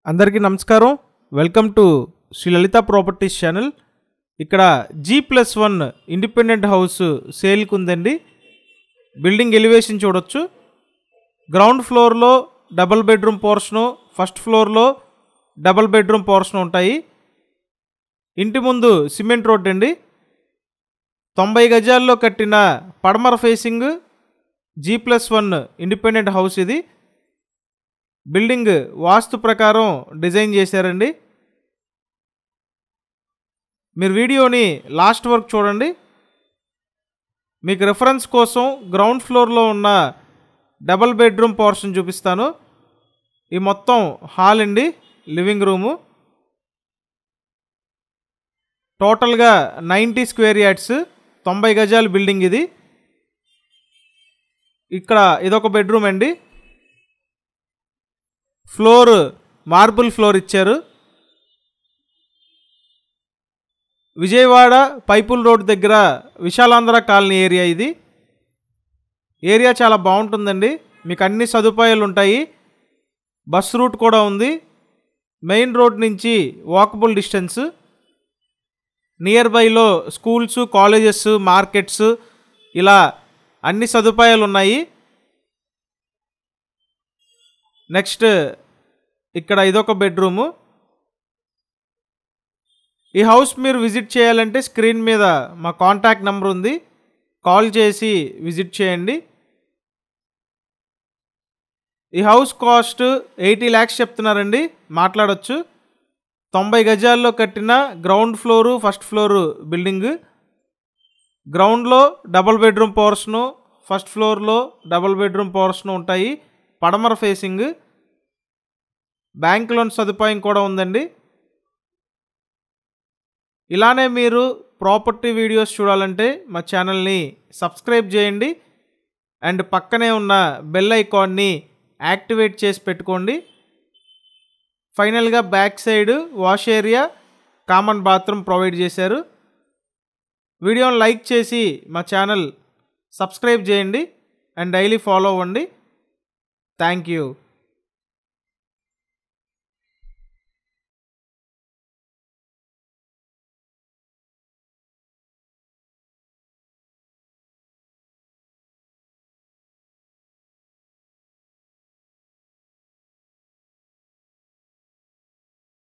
అందరికీ నమస్కారం welcome to Shri Lalitha properties channel ఇక్కడ G plus one independent house సేల్కి ఉందండి బిల్డింగ్ ఎలివేషన్ చూడొచ్చు గ్రౌండ్ ఫ్లోర్లో డబుల్ బెడ్రూమ్ పోర్షను ఫస్ట్ ఫ్లోర్లో డబుల్ బెడ్రూమ్ పోర్షన్ ఉంటాయి ఇంటి ముందు సిమెంట్ రోడ్ అండి తొంభై గజాల్లో కట్టిన పడమర facing G plus one independent house ఇది బిల్డింగ్ వాస్తు ప్రకారం డిజైన్ చేశారండి మీరు వీడియోని లాస్ట్ వరకు చూడండి మీకు రెఫరెన్స్ కోసం గ్రౌండ్ ఫ్లోర్లో ఉన్న డబల్ బెడ్రూమ్ పోర్షన్ చూపిస్తాను ఈ మొత్తం హాల్ అండి లివింగ్ రూము టోటల్గా నైంటీ స్క్వేర్ యార్డ్స్ తొంభై గజాల బిల్డింగ్ ఇది ఇక్కడ ఇదొక బెడ్రూమ్ అండి ఫ్లోర్ మార్బుల్ ఫ్లోర్ ఇచ్చారు విజయవాడ పైపుల్ రోడ్ దగ్గర విశాలాంధ్ర కాలనీ ఏరియా ఇది ఏరియా చాలా బాగుంటుందండి మీకు అన్ని సదుపాయాలు ఉంటాయి బస్ రూట్ కూడా ఉంది మెయిన్ రోడ్ నుంచి వాకబుల్ డిస్టెన్స్ నియర్ బైలో స్కూల్స్ కాలేజెస్ మార్కెట్స్ ఇలా అన్ని సదుపాయాలు ఉన్నాయి నెక్స్ట్ ఇక్కడ ఇదొక బెడ్రూము ఈ హౌస్ మీరు విజిట్ చేయాలంటే స్క్రీన్ మీద మా కాంటాక్ట్ నెంబర్ ఉంది కాల్ చేసి విజిట్ చేయండి ఈ హౌస్ కాస్ట్ ఎయిటీ ల్యాక్స్ చెప్తున్నారండి మాట్లాడొచ్చు తొంభై గజాల్లో కట్టిన ground floor first floor building గ్రౌండ్లో డబుల్ బెడ్రూమ్ పోర్షను ఫస్ట్ ఫ్లోర్లో డబుల్ బెడ్రూమ్ పోర్షను ఉంటాయి పడమర ఫేసింగ్ బ్యాంక్ లోన్ సదుపాయం కూడా ఉందండి ఇలానే మీరు ప్రాపర్టీ వీడియోస్ చూడాలంటే మా ఛానల్ని సబ్స్క్రైబ్ చేయండి అండ్ పక్కనే ఉన్న బెల్ ఐకాన్ని యాక్టివేట్ చేసి పెట్టుకోండి ఫైనల్గా back side wash area common bathroom provide చేశారు వీడియోని లైక్ చేసి మా ఛానల్ సబ్స్క్రైబ్ చేయండి అండ్ డైలీ ఫాలో అవ్వండి థ్యాంక్ యూ